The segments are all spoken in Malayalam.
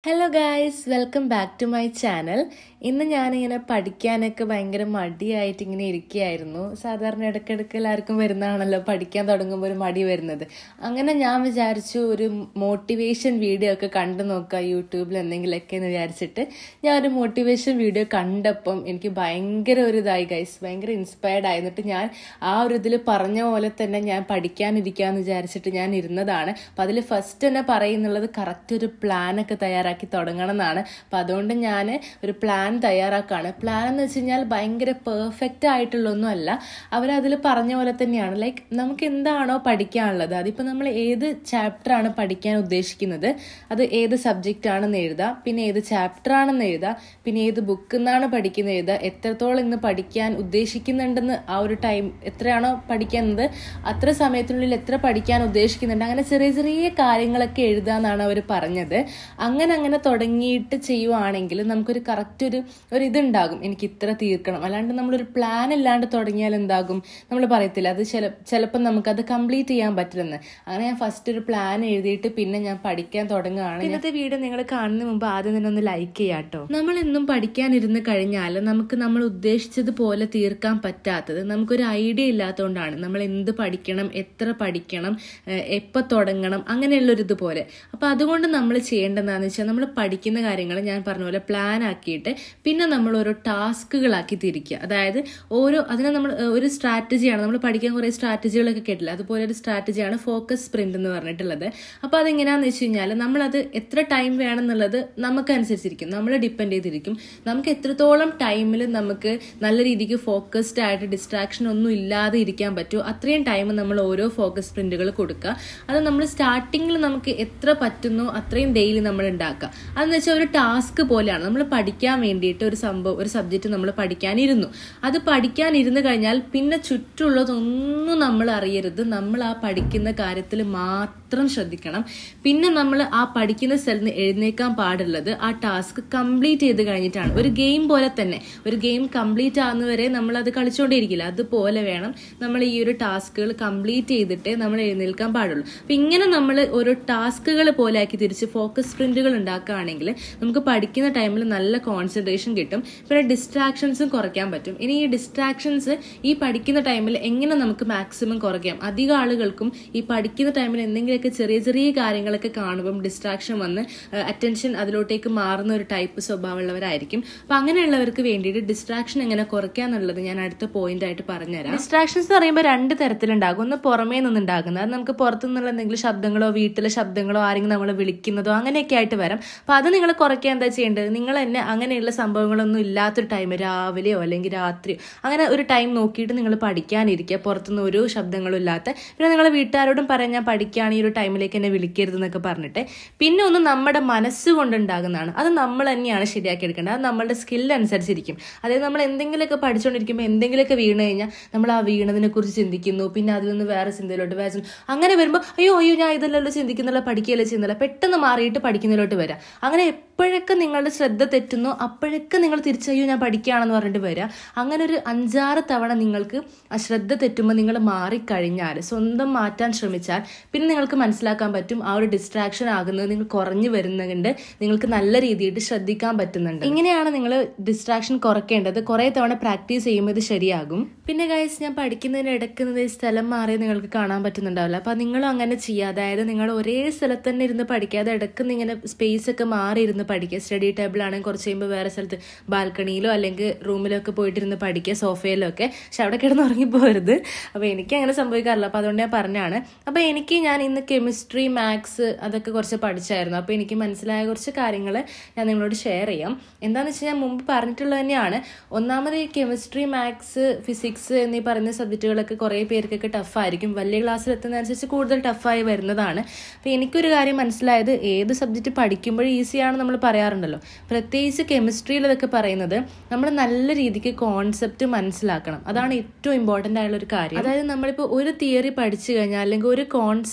hello guys welcome back to my channel ഇന്ന് ഞാനിങ്ങനെ പഠിക്കാനൊക്കെ ഭയങ്കര മടിയായിട്ട് ഇങ്ങനെ ഇരിക്കുകയായിരുന്നു സാധാരണ ഇടയ്ക്കിടയ്ക്ക് എല്ലാവർക്കും വരുന്നതാണല്ലോ പഠിക്കാൻ തുടങ്ങുമ്പോൾ ഒരു മടി വരുന്നത് അങ്ങനെ ഞാൻ വിചാരിച്ചു ഒരു മോട്ടിവേഷൻ വീഡിയോ ഒക്കെ കണ്ടു നോക്കാം യൂട്യൂബിൽ എന്തെങ്കിലുമൊക്കെ എന്ന് വിചാരിച്ചിട്ട് ഞാൻ ഒരു മോട്ടിവേഷൻ വീഡിയോ കണ്ടപ്പം എനിക്ക് ഭയങ്കര ഒരു ഇതായി ഗൈസ് ഭയങ്കര ഇൻസ്പയർഡ് ആയി എന്നിട്ട് ഞാൻ ആ ഒരു ഇതിൽ പറഞ്ഞ പോലെ തന്നെ ഞാൻ പഠിക്കാനിരിക്കാന്ന് വിചാരിച്ചിട്ട് ഞാൻ ഇരുന്നതാണ് അപ്പം അതിൽ ഫസ്റ്റ് തന്നെ പറയുന്നുള്ളത് കറക്റ്റ് ഒരു പ്ലാനൊക്കെ തയ്യാറാക്കി തുടങ്ങണം എന്നാണ് അപ്പം അതുകൊണ്ട് ഞാൻ ഒരു പ്ലാൻ തയ്യാറാക്കുകയാണ് പ്ലാൻ എന്ന് വെച്ച് കഴിഞ്ഞാൽ ഭയങ്കര പെർഫെക്റ്റ് ആയിട്ടുള്ളൊന്നും അല്ല അവരതിൽ പറഞ്ഞ പോലെ തന്നെയാണ് ലൈക്ക് നമുക്ക് എന്താണോ പഠിക്കാനുള്ളത് അതിപ്പോൾ നമ്മൾ ഏത് ചാപ്റ്റർ ആണ് പഠിക്കാൻ ഉദ്ദേശിക്കുന്നത് അത് ഏത് സബ്ജക്റ്റ് ആണെന്ന് എഴുതുക പിന്നെ ഏത് ചാപ്റ്റർ ആണെന്ന് എഴുതുക പിന്നെ ഏത് ബുക്കിൽ നിന്നാണ് പഠിക്കുന്നത് എഴുതുക എത്രത്തോളം ഇന്ന് പഠിക്കാൻ ഉദ്ദേശിക്കുന്നുണ്ടെന്ന് ആ ഒരു ടൈം എത്രയാണോ പഠിക്കുന്നത് അത്ര സമയത്തിനുള്ളിൽ എത്ര പഠിക്കാൻ ഉദ്ദേശിക്കുന്നുണ്ട് അങ്ങനെ ചെറിയ ചെറിയ കാര്യങ്ങളൊക്കെ എഴുതുക എന്നാണ് അവർ പറഞ്ഞത് അങ്ങനെ അങ്ങനെ തുടങ്ങിയിട്ട് ചെയ്യുവാണെങ്കിൽ നമുക്കൊരു കറക്റ്റ് ഒരു ഒരു ഇതുണ്ടാകും എനിക്ക് ഇത്ര തീർക്കണം അല്ലാണ്ട് നമ്മളൊരു പ്ലാൻ ഇല്ലാണ്ട് തുടങ്ങിയാൽ എന്താകും നമ്മൾ പറയത്തില്ല അത് ചില ചിലപ്പോൾ നമുക്കത് കംപ്ലീറ്റ് ചെയ്യാൻ പറ്റില്ലെന്ന് അങ്ങനെ ഞാൻ ഫസ്റ്റ് ഒരു പ്ലാൻ എഴുതിയിട്ട് പിന്നെ ഞാൻ പഠിക്കാൻ തുടങ്ങുകയാണ് ഇന്നത്തെ വീഡിയോ നിങ്ങൾ കാണുന്ന മുമ്പ് ആദ്യം തന്നെ ഒന്ന് ലൈക്ക് ചെയ്യാട്ടോ നമ്മൾ എന്നും പഠിക്കാനിരുന്ന് കഴിഞ്ഞാൽ നമുക്ക് നമ്മൾ ഉദ്ദേശിച്ചതുപോലെ തീർക്കാൻ പറ്റാത്തത് നമുക്കൊരു ഐഡിയ ഇല്ലാത്തതുകൊണ്ടാണ് നമ്മൾ എന്ത് പഠിക്കണം എത്ര പഠിക്കണം ഏഹ് എപ്പോൾ തുടങ്ങണം അങ്ങനെയുള്ളൊരു ഇതുപോലെ അപ്പോൾ അതുകൊണ്ട് നമ്മൾ ചെയ്യേണ്ടതെന്ന് വെച്ചാൽ നമ്മൾ പഠിക്കുന്ന കാര്യങ്ങൾ ഞാൻ പറഞ്ഞ പോലെ പ്ലാൻ ആക്കിയിട്ട് പിന്നെ നമ്മൾ ഓരോ ടാസ്കുകളാക്കി തിരിക്കുക അതായത് ഓരോ അതിനെ നമ്മൾ ഏഹ് ഒരു സ്ട്രാറ്റജിയാണ് നമ്മൾ പഠിക്കാൻ കുറേ സ്ട്രാറ്റജികളൊക്കെ കേട്ടില്ല അതുപോലെ ഒരു സ്ട്രാറ്റജിയാണ് ഫോക്കസ് സ്പ്രിന്റ് എന്ന് പറഞ്ഞിട്ടുള്ളത് അപ്പോൾ അതെങ്ങനെയാണെന്ന് വെച്ച് കഴിഞ്ഞാൽ നമ്മളത് എത്ര ടൈം വേണമെന്നുള്ളത് നമുക്കനുസരിച്ചിരിക്കും നമ്മൾ ഡിപ്പെൻഡ് ചെയ്തിരിക്കും നമുക്ക് എത്രത്തോളം ടൈമിൽ നമുക്ക് നല്ല രീതിക്ക് ഫോക്കസ്ഡ് ആയിട്ട് ഡിസ്ട്രാക്ഷൻ ഒന്നും ഇല്ലാതെ ഇരിക്കാൻ പറ്റുമോ അത്രയും ടൈം നമ്മൾ ഓരോ ഫോക്കസ് സ്പ്രിന്റുകൾ കൊടുക്കുക അത് നമ്മൾ സ്റ്റാർട്ടിങ്ങിൽ നമുക്ക് എത്ര പറ്റുന്നോ അത്രയും ഡെയിലി നമ്മൾ ഉണ്ടാക്കുക അതെന്ന് വെച്ചാൽ ഒരു ടാസ്ക് പോലെയാണ് നമ്മൾ പഠിക്കാൻ വേണ്ടിയിട്ട് ഒരു സംഭവം ഒരു സബ്ജക്റ്റ് നമ്മൾ പഠിക്കാനിരുന്നു അത് പഠിക്കാനിരുന്ന് കഴിഞ്ഞാൽ പിന്നെ ചുറ്റുള്ളതൊന്നും നമ്മൾ അറിയരുത് നമ്മൾ ആ പഠിക്കുന്ന കാര്യത്തിൽ മാത്രം ശ്രദ്ധിക്കണം പിന്നെ നമ്മൾ ആ പഠിക്കുന്ന സ്ഥലത്ത് നിന്ന് എഴുന്നേക്കാൻ പാടുള്ളത് ആ ടാസ്ക് കംപ്ലീറ്റ് ചെയ്ത് കഴിഞ്ഞിട്ടാണ് ഒരു ഗെയിം പോലെ തന്നെ ഒരു ഗെയിം കംപ്ലീറ്റ് ആകുന്നവരെ നമ്മൾ അത് കളിച്ചുകൊണ്ടേയിരിക്കില്ല അതുപോലെ വേണം നമ്മൾ ഈ ഒരു ടാസ്കുകൾ കംപ്ലീറ്റ് ചെയ്തിട്ടേ നമ്മൾ എഴുന്നേൽക്കാൻ പാടുള്ളൂ അപ്പൊ ഇങ്ങനെ നമ്മൾ ഓരോ ടാസ്കുകൾ പോലെ ആക്കി തിരിച്ച് ഫോക്കസ് സ്പ്രിന്റുകൾ ഉണ്ടാക്കുകയാണെങ്കിൽ നമുക്ക് പഠിക്കുന്ന ടൈമിൽ നല്ല കോൺസെൻട്രേഷൻ കിട്ടും പിന്നെ ഡിസ്ട്രാക്ഷൻസും കുറയ്ക്കാൻ പറ്റും ഇനി ഈ ഡിസ്ട്രാക്ഷൻസ് ഈ പഠിക്കുന്ന ടൈമിൽ എങ്ങനെ നമുക്ക് മാക്സിമം കുറയ്ക്കാം അധികം ആളുകൾക്കും ഈ പഠിക്കുന്ന ടൈമിൽ എന്തെങ്കിലുമൊക്കെ ചെറിയ ചെറിയ കാര്യങ്ങളൊക്കെ കാണുമ്പം ഡിസ്ട്രാക്ഷൻ വന്ന് അറ്റൻഷൻ അതിലോട്ടേക്ക് മാറുന്ന ഒരു ടൈപ്പ് സ്വഭാവമുള്ളവരായിരിക്കും അപ്പൊ അങ്ങനെയുള്ളവർക്ക് വേണ്ടിയിട്ട് ഡിസ്ട്രാക്ഷൻ എങ്ങനെ കുറയ്ക്കാന്നുള്ളത് ഞാൻ അടുത്ത പോയിന്റ് ആയിട്ട് പറഞ്ഞുതരാം ഡിസ്ട്രാക്ഷൻസ് എന്ന് പറയുമ്പോൾ രണ്ട് തരത്തിലുണ്ടാകും ഒന്ന് പുറമേ നിന്നുണ്ടാകുന്നത് അത് നമുക്ക് പുറത്തു നിന്നുള്ള എന്തെങ്കിലും ശബ്ദങ്ങളോ വീട്ടിലെ ശബ്ദങ്ങളോ ആരെങ്കിലും നമ്മളെ വിളിക്കുന്നതോ അങ്ങനെയൊക്കെ ആയിട്ട് വരാം അപ്പൊ അത് നിങ്ങൾ കുറയ്ക്കാൻ എന്താ ചെയ്യേണ്ടത് നിങ്ങൾ തന്നെ അങ്ങനെയുള്ള സംഭവങ്ങളൊന്നും ഇല്ലാത്തൊരു ടൈം രാവിലെയോ അല്ലെങ്കിൽ രാത്രിയോ അങ്ങനെ ഒരു ടൈം നോക്കിയിട്ട് നിങ്ങൾ പഠിക്കാനിരിക്കുക പുറത്തുനിന്ന് ഒരു ശബ്ദങ്ങളും ഇല്ലാത്ത പിന്നെ നിങ്ങൾ വീട്ടുകാരോടും പറയാൻ ഞാൻ പഠിക്കുകയാണ് ഈ ഒരു ടൈമിലേക്ക് എന്നെ വിളിക്കരുത് എന്നൊക്കെ പറഞ്ഞിട്ട് പിന്നെ ഒന്ന് നമ്മുടെ മനസ്സുകൊണ്ടുണ്ടാകുന്നതാണ് അത് നമ്മൾ തന്നെയാണ് ശരിയാക്കി എടുക്കേണ്ടത് അത് നമ്മളുടെ സ്കിൽ അനുസരിച്ചിരിക്കും അതായത് നമ്മൾ എന്തെങ്കിലുമൊക്കെ പഠിച്ചുകൊണ്ടിരിക്കുമ്പോൾ എന്തെങ്കിലുമൊക്കെ വീണ് കഴിഞ്ഞാൽ നമ്മൾ ആ വീണതിനെ കുറിച്ച് ചിന്തിക്കുന്നു പിന്നെ അതിൽ നിന്ന് വേറെ ചിന്തയിലോട്ട് വേറെ ചിന്ത- അങ്ങനെ വരുമ്പോൾ അയ്യോ അയ്യോ ഞാൻ ഇതല്ലല്ലോ ചിന്തിക്കുന്നില്ല പഠിക്കുകയല്ലേ ചെയ്യുന്നില്ല പെട്ടെന്ന് മാറിയിട്ട് പഠിക്കുന്നതിലോട്ട് വരാം അങ്ങനെ എപ്പോഴൊക്കെ നിങ്ങളുടെ ശ്രദ്ധ തെറ്റുന്നോ അപ്പോഴൊക്കെ നിങ്ങൾ തിരിച്ചയ്യോ ഞാൻ പഠിക്കുകയാണെന്ന് പറഞ്ഞിട്ട് വരിക അങ്ങനെ ഒരു അഞ്ചാറ് തവണ നിങ്ങൾക്ക് ആ ശ്രദ്ധ തെറ്റുമ്പോൾ നിങ്ങൾ മാറിക്കഴിഞ്ഞാൽ സ്വന്തം മാറ്റാൻ ശ്രമിച്ചാൽ പിന്നെ നിങ്ങൾക്ക് മനസ്സിലാക്കാൻ പറ്റും ആ ഒരു ഡിസ്ട്രാക്ഷൻ ആകുന്നത് നിങ്ങൾ കുറഞ്ഞു വരുന്നുണ്ട് നിങ്ങൾക്ക് നല്ല രീതിയിൽ ശ്രദ്ധിക്കാൻ പറ്റുന്നുണ്ട് ഇങ്ങനെയാണ് നിങ്ങൾ ഡിസ്ട്രാക്ഷൻ കുറയ്ക്കേണ്ടത് കുറേ തവണ പ്രാക്ടീസ് ചെയ്യുമ്പോൾ ഇത് ശരിയാകും പിന്നെ ഗൈസ് ഞാൻ പഠിക്കുന്നതിന് ഇടയ്ക്കുന്നത് സ്ഥലം മാറി നിങ്ങൾക്ക് കാണാൻ പറ്റുന്നുണ്ടാവില്ല അപ്പൊ നിങ്ങളും അങ്ങനെ ചെയ്യുക അതായത് നിങ്ങൾ ഒരേ സ്ഥലത്ത് തന്നെ ഇരുന്ന് പഠിക്കാതെ ഇടയ്ക്ക് ഇങ്ങനെ സ്പേസ് ഒക്കെ മാറി ഇരുന്ന് പഠിക്കുക സ്റ്റഡി ടേബിൾ ആണെങ്കിൽ കുറച്ച് കഴിയുമ്പോൾ വേറെ സ്ഥലത്ത് ബാൽക്കണിയിലോ അല്ലെങ്കിൽ റൂമിലോ ഒക്കെ പോയിട്ടിരുന്ന് പഠിക്കുക സോഫയിലോ ഒക്കെ പക്ഷെ അവിടെ കിടന്ന് ഉറങ്ങിപ്പോരുത് അപ്പോൾ എനിക്ക് അങ്ങനെ സംഭവിക്കാറില്ല അപ്പോൾ അതുകൊണ്ട് ഞാൻ പറഞ്ഞാണ് അപ്പോൾ എനിക്ക് ഞാൻ ഇന്ന് കെമിസ്ട്രി മാത്സ് അതൊക്കെ കുറച്ച് പഠിച്ചായിരുന്നു അപ്പോൾ എനിക്ക് മനസ്സിലായ കുറച്ച് കാര്യങ്ങൾ ഞാൻ നിങ്ങളോട് ഷെയർ ചെയ്യാം എന്താണെന്ന് വെച്ചാൽ ഞാൻ മുമ്പ് പറഞ്ഞിട്ടുള്ളത് തന്നെയാണ് ഒന്നാമത് ഈ കെമിസ്ട്രി മാത്സ് ഫിസിക്സ് എന്നീ പറയുന്ന സബ്ജക്റ്റുകളൊക്കെ കുറേ പേർക്കൊക്കെ ടഫായിരിക്കും വലിയ ക്ലാസ്സിൽ എത്തുന്നതനുസരിച്ച് കൂടുതൽ ടഫായി വരുന്നതാണ് അപ്പോൾ എനിക്കൊരു കാര്യം മനസ്സിലായത് ഏത് സബ്ജക്റ്റ് പഠിക്കുമ്പോഴും ഈസിയാണ് നമ്മൾ പറയാറുണ്ടല്ലോ പ്രത്യേകിച്ച് കെമിസ്ട്രിയിൽ ഇതൊക്കെ പറയുന്നത് നമ്മൾ നല്ല രീതിക്ക് കോൺസെപ്റ്റ് മനസ്സിലാക്കണം അതാണ് ഏറ്റവും ഇമ്പോർട്ടൻ്റ് ആയുള്ള ഒരു കാര്യം അതായത് നമ്മളിപ്പോൾ ഒരു തിയറി പഠിച്ചു കഴിഞ്ഞാൽ അല്ലെങ്കിൽ ഒരു കോൺസെപ്റ്റ് നമ്മൾ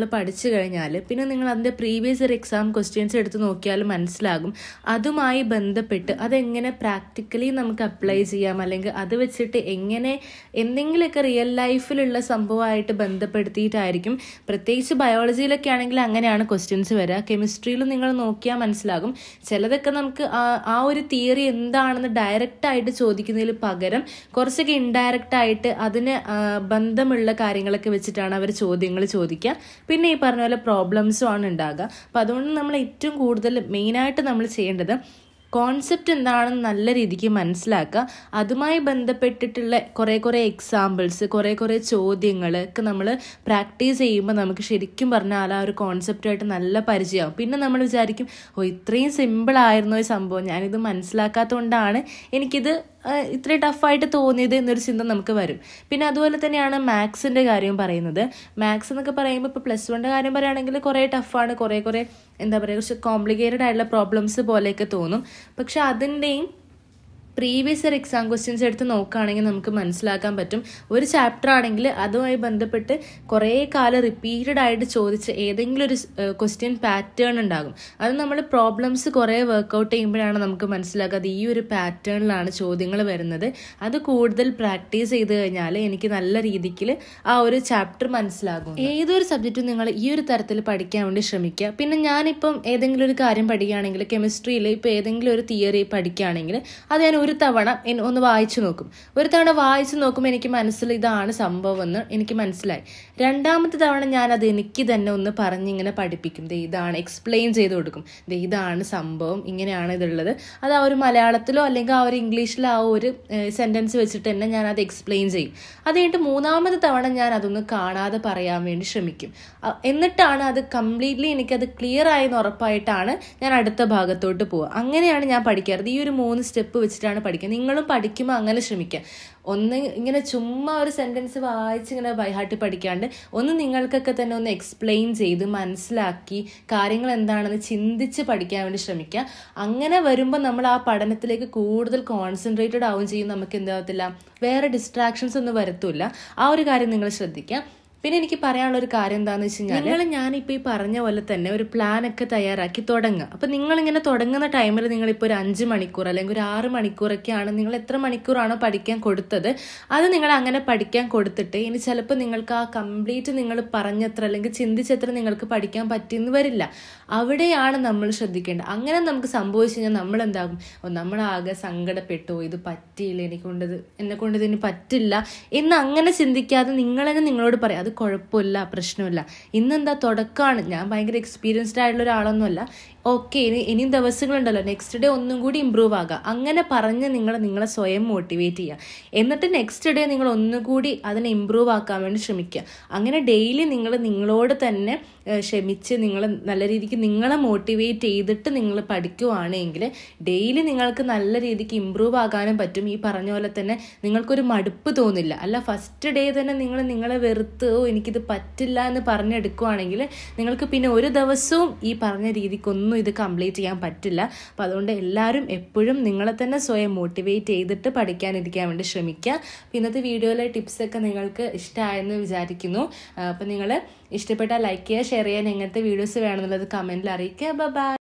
നിങ്ങൾ പഠിച്ചു കഴിഞ്ഞാൽ പിന്നെ നിങ്ങൾ അതിൻ്റെ പ്രീവിയസ് ഇയർ എക്സാം ക്വസ്റ്റ്യൻസ് എടുത്ത് നോക്കിയാൽ മനസ്സിലാകും അതുമായി ബന്ധപ്പെട്ട് അതെങ്ങനെ പ്രാക്ടിക്കലി നമുക്ക് അപ്ലൈ ചെയ്യാം അല്ലെങ്കിൽ അത് വെച്ചിട്ട് എങ്ങനെ എന്തെങ്കിലുമൊക്കെ റിയൽ ലൈഫിലുള്ള സംഭവമായിട്ട് ബന്ധപ്പെടുത്തിയിട്ടായിരിക്കും പ്രത്യേകിച്ച് ബയോളജിയിലൊക്കെ ആണെങ്കിൽ അങ്ങനെയാണ് ക്വസ്റ്റ്യൻസ് വരിക കെമിസ്ട്രിയിൽ നിങ്ങൾ നോക്കിയാൽ മനസ്സിലാകും ചിലതൊക്കെ നമുക്ക് ആ ഒരു തിയറി എന്താണെന്ന് ഡയറക്റ്റ് ആയിട്ട് ചോദിക്കുന്നതിൽ പകരം കുറച്ചൊക്കെ ഇൻഡയറക്റ്റ് ആയിട്ട് അതിന് ബന്ധമുള്ള കാര്യങ്ങളൊക്കെ വെച്ചിട്ടാണ് അവർ ചോദ്യങ്ങൾ ചോദിക്കുക പിന്നെ ഈ പറഞ്ഞ പോലെ പ്രോബ്ലംസും ആണ് ഉണ്ടാകുക അപ്പം അതുകൊണ്ട് നമ്മൾ ഏറ്റവും കൂടുതൽ മെയിനായിട്ട് നമ്മൾ ചെയ്യേണ്ടത് കോൺസെപ്റ്റ് എന്താണെന്ന് നല്ല രീതിക്ക് മനസ്സിലാക്കുക അതുമായി ബന്ധപ്പെട്ടിട്ടുള്ള കുറേ കുറേ എക്സാമ്പിൾസ് കുറേ കുറേ ചോദ്യങ്ങൾ ഒക്കെ നമ്മൾ പ്രാക്ടീസ് ചെയ്യുമ്പോൾ നമുക്ക് ശരിക്കും പറഞ്ഞാൽ ആ ഒരു കോൺസെപ്റ്റുമായിട്ട് നല്ല പരിചയമാവും പിന്നെ നമ്മൾ വിചാരിക്കും ഓ ഇത്രയും സിമ്പിൾ ആയിരുന്നു ഈ സംഭവം ഞാനിത് മനസ്സിലാക്കാത്തതുകൊണ്ടാണ് എനിക്കിത് ഇത്രയും ടഫായിട്ട് തോന്നിയത് എന്നൊരു ചിന്ത നമുക്ക് വരും പിന്നെ അതുപോലെ തന്നെയാണ് മാത്സിൻ്റെ കാര്യം പറയുന്നത് മാത്സ് എന്നൊക്കെ പറയുമ്പോൾ ഇപ്പോൾ പ്ലസ് വണ്ണിൻ്റെ കാര്യം പറയുകയാണെങ്കിൽ കുറേ ടഫാണ് കുറേ കുറേ എന്താ പറയുക കുറച്ച് കോംപ്ലിക്കേറ്റഡ് ആയിട്ടുള്ള പ്രോബ്ലംസ് പോലെയൊക്കെ തോന്നും പക്ഷെ അതിൻ്റെയും പ്രീവിയസ് ഇയർ എക്സാം ക്വസ്റ്റ്യൻസ് എടുത്ത് നോക്കുകയാണെങ്കിൽ നമുക്ക് മനസ്സിലാക്കാൻ പറ്റും ഒരു ചാപ്റ്റർ ആണെങ്കിൽ അതുമായി ബന്ധപ്പെട്ട് കുറേ കാലം റിപ്പീറ്റഡ് ആയിട്ട് ചോദിച്ച ഏതെങ്കിലും ഒരു ക്വസ്റ്റ്യൻ പാറ്റേൺ ഉണ്ടാകും അത് നമ്മൾ പ്രോബ്ലംസ് കുറേ വർക്കൗട്ട് ചെയ്യുമ്പോഴാണ് നമുക്ക് മനസ്സിലാക്കുക അത് ഈ ഒരു പാറ്റേണിലാണ് ചോദ്യങ്ങൾ വരുന്നത് അത് കൂടുതൽ പ്രാക്ടീസ് ചെയ്ത് കഴിഞ്ഞാൽ എനിക്ക് നല്ല രീതിക്ക് ആ ഒരു ചാപ്റ്റർ മനസ്സിലാകും ഏതൊരു സബ്ജക്റ്റും നിങ്ങൾ ഈ ഒരു തരത്തിൽ പഠിക്കാൻ വേണ്ടി ശ്രമിക്കുക പിന്നെ ഞാനിപ്പം ഏതെങ്കിലും ഒരു കാര്യം പഠിക്കുകയാണെങ്കിൽ കെമിസ്ട്രിയിൽ ഇപ്പോൾ ഏതെങ്കിലും ഒരു തിയറി പഠിക്കുകയാണെങ്കിൽ അത് ഞാൻ ഒരു തവണ ഒന്ന് വായിച്ചു നോക്കും ഒരു തവണ വായിച്ചു നോക്കുമ്പോൾ എനിക്ക് മനസ്സിൽ ഇതാണ് സംഭവം എന്ന് എനിക്ക് മനസ്സിലായി രണ്ടാമത്തെ തവണ ഞാൻ അത് എനിക്ക് തന്നെ ഒന്ന് പറഞ്ഞിങ്ങനെ പഠിപ്പിക്കും ദേ ഇതാണ് എക്സ്പ്ലെയിൻ ചെയ്ത് കൊടുക്കും ദേ ഇതാണ് സംഭവം ഇങ്ങനെയാണ് ഇതുള്ളത് അത് ആ ഒരു മലയാളത്തിലോ അല്ലെങ്കിൽ ആ ഒരു ഇംഗ്ലീഷിലോ ആ ഒരു സെൻറ്റൻസ് വെച്ചിട്ട് തന്നെ ഞാൻ അത് എക്സ്പ്ലെയിൻ ചെയ്യും അത് കഴിഞ്ഞിട്ട് മൂന്നാമത്തെ തവണ ഞാൻ അതൊന്ന് കാണാതെ പറയാൻ വേണ്ടി ശ്രമിക്കും എന്നിട്ടാണ് അത് കംപ്ലീറ്റ്ലി എനിക്കത് ക്ലിയർ ആയെന്ന് ഉറപ്പായിട്ടാണ് ഞാൻ അടുത്ത ഭാഗത്തോട്ട് പോവുക അങ്ങനെയാണ് ഞാൻ പഠിക്കാറ് ഈ ഒരു മൂന്ന് സ്റ്റെപ്പ് വെച്ചിട്ടാണ് പഠിക്കുക നിങ്ങളും പഠിക്കുമ്പോൾ അങ്ങനെ ശ്രമിക്കുക ഒന്ന് ഇങ്ങനെ ചുമ്മാ ഒരു സെൻറ്റൻസ് വായിച്ച് ഇങ്ങനെ ബൈഹാർട്ടി പഠിക്കാണ്ട് ഒന്ന് നിങ്ങൾക്കൊക്കെ തന്നെ ഒന്ന് എക്സ്പ്ലെയിൻ ചെയ്ത് മനസ്സിലാക്കി കാര്യങ്ങൾ എന്താണെന്ന് ചിന്തിച്ച് പഠിക്കാൻ വേണ്ടി ശ്രമിക്കുക അങ്ങനെ വരുമ്പോൾ നമ്മൾ ആ പഠനത്തിലേക്ക് കൂടുതൽ കോൺസെൻട്രേറ്റഡ് ആവുകയും ചെയ്യും നമുക്ക് എന്താകത്തില്ല വേറെ ഡിസ്ട്രാക്ഷൻസ് ഒന്നും വരത്തില്ല ആ ഒരു കാര്യം നിങ്ങൾ ശ്രദ്ധിക്കുക പിന്നെ എനിക്ക് പറയാനുള്ള ഒരു കാര്യം എന്താണെന്ന് വെച്ച് കഴിഞ്ഞാൽ നിങ്ങൾ ഞാനിപ്പോൾ ഈ പറഞ്ഞ പോലെ തന്നെ ഒരു പ്ലാൻ ഒക്കെ തയ്യാറാക്കി തുടങ്ങുക അപ്പം നിങ്ങളിങ്ങനെ തുടങ്ങുന്ന ടൈമിൽ നിങ്ങളിപ്പോൾ ഒരു അഞ്ച് മണിക്കൂർ അല്ലെങ്കിൽ ഒരു ആറ് മണിക്കൂറൊക്കെയാണ് നിങ്ങൾ എത്ര മണിക്കൂറാണോ പഠിക്കാൻ കൊടുത്തത് അത് നിങ്ങൾ അങ്ങനെ പഠിക്കാൻ കൊടുത്തിട്ട് ഇനി ചിലപ്പോൾ നിങ്ങൾക്ക് ആ കംപ്ലീറ്റ് നിങ്ങൾ പറഞ്ഞത്ര അല്ലെങ്കിൽ ചിന്തിച്ചത്ര നിങ്ങൾക്ക് പഠിക്കാൻ പറ്റിയെന്ന് വരില്ല അവിടെയാണ് നമ്മൾ ശ്രദ്ധിക്കേണ്ടത് അങ്ങനെ നമുക്ക് സംഭവിച്ചു കഴിഞ്ഞാൽ നമ്മൾ എന്താകും നമ്മളാകെ സങ്കടപ്പെട്ടു ഇത് പറ്റിയില്ല എനിക്ക് കൊണ്ടത് എന്നെ കൊണ്ട് ഇതിന് പറ്റില്ല എന്ന് അങ്ങനെ ചിന്തിക്കാതെ നിങ്ങൾ തന്നെ നിങ്ങളോട് പറയാം അത് കുഴപ്പമില്ല പ്രശ്നമില്ല ഇന്നെന്താ തുടക്കമാണ് ഞാൻ ഭയങ്കര എക്സ്പീരിയൻസ്ഡ് ആയിട്ടുള്ള ഒരാളൊന്നുമല്ല ഓക്കെ ഇനി ഇനിയും ദിവസങ്ങളുണ്ടല്ലോ നെക്സ്റ്റ് ഡേ ഒന്നും കൂടി ഇമ്പ്രൂവ് ആകുക അങ്ങനെ പറഞ്ഞ് നിങ്ങൾ നിങ്ങളെ സ്വയം മോട്ടിവേറ്റ് ചെയ്യുക എന്നിട്ട് നെക്സ്റ്റ് ഡേ നിങ്ങൾ ഒന്നുകൂടി അതിനെ ഇമ്പ്രൂവ് ആക്കാൻ വേണ്ടി ശ്രമിക്കുക അങ്ങനെ ഡെയിലി നിങ്ങൾ നിങ്ങളോട് തന്നെ ക്ഷമിച്ച് നിങ്ങൾ നല്ല രീതിക്ക് നിങ്ങളെ മോട്ടിവേറ്റ് ചെയ്തിട്ട് നിങ്ങൾ പഠിക്കുവാണെങ്കിൽ ഡെയിലി നിങ്ങൾക്ക് നല്ല രീതിക്ക് ഇമ്പ്രൂവ് ആകാനും പറ്റും ഈ പറഞ്ഞ പോലെ തന്നെ നിങ്ങൾക്കൊരു മടുപ്പ് തോന്നില്ല അല്ല ഫസ്റ്റ് ഡേ തന്നെ നിങ്ങൾ നിങ്ങളെ വെറുത്ത് ഓ എനിക്കിത് പറ്റില്ല എന്ന് പറഞ്ഞെടുക്കുവാണെങ്കിൽ നിങ്ങൾക്ക് പിന്നെ ഒരു ദിവസവും ഈ പറഞ്ഞ രീതിക്കൊന്നും ഇത് കംപ്ലീറ്റ് ചെയ്യാൻ പറ്റില്ല അപ്പോൾ അതുകൊണ്ട് എല്ലാവരും എപ്പോഴും നിങ്ങളെ തന്നെ സ്വയം മോട്ടിവേറ്റ് ചെയ്തിട്ട് പഠിക്കാനിരിക്കാൻ വേണ്ടി ശ്രമിക്കുക അപ്പോൾ ഇന്നത്തെ വീഡിയോയിലെ ടിപ്സൊക്കെ നിങ്ങൾക്ക് ഇഷ്ടമായെന്ന് വിചാരിക്കുന്നു അപ്പോൾ നിങ്ങൾ ഇഷ്ടപ്പെട്ടാൽ ലൈക്ക് ചെയ്യുക ഷെയർ ചെയ്യാൻ എങ്ങനത്തെ വീഡിയോസ് വേണമെന്നുള്ളത് കമൻറ്റിൽ അറിയിക്കുക ബൈ